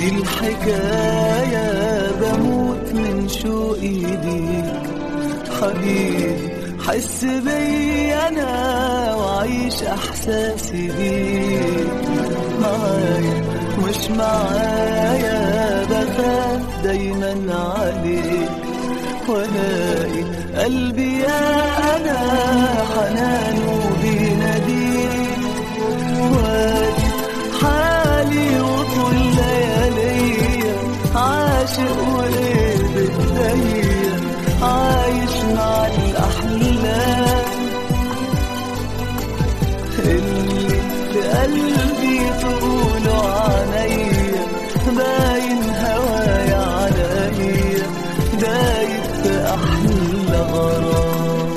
دي الحكاية بموت من شوقي ليك حبيبي حس بي أنا وعيش إحساسي بيك معايا مش معايا بخاف دايما عليك ولاقي قلبي يا أنا حنانه بيناديك وادي حالي وطول لياليا عاشق وقلب ايديا عايش مع الأحلام اللي في قلبي تقولوا عليا باين هوايا عليا دايب في أحلى غرام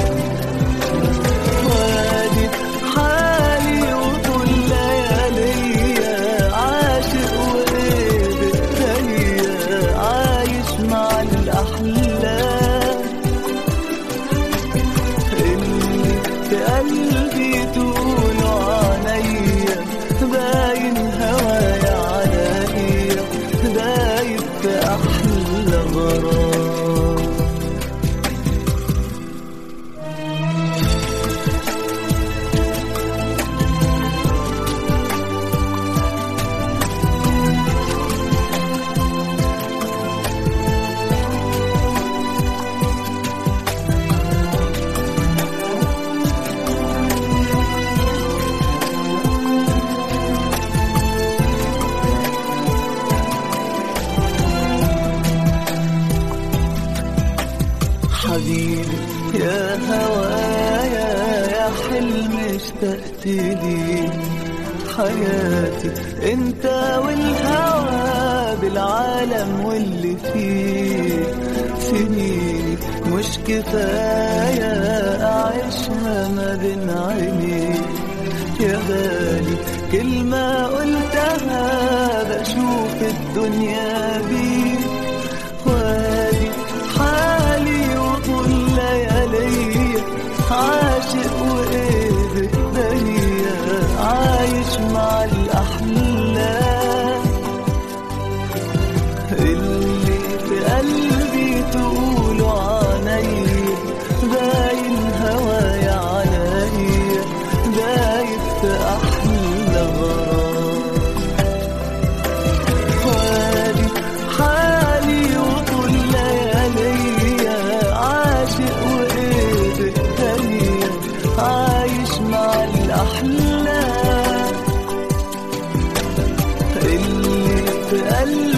وادي حالي وطول لياليا عاشق وقلب الدنيا عايش مع الأحلام اللي في قلبي تقولوا عليا باين هوايا عليا دايب في أحلى غرام حبيبي يا هوايا يا حلم اشتقت لي حياتي انت والهوى بالعالم واللي فيه سنيني مش كفاية أعيشها ما بين عينيك يا غالي كلمة قلتها بشوف الدنيا بيك وادي حالي وطول لياليا عاشق وقلب ايديا عايش مع الأحلام اللي في قلبي تقولوا عليا باين هوايا عليا دايب في أحلى غرام وادي حالي وطول لياليا عاشق وقلب الدنيا عايش مع الأحلام اللي في قلبي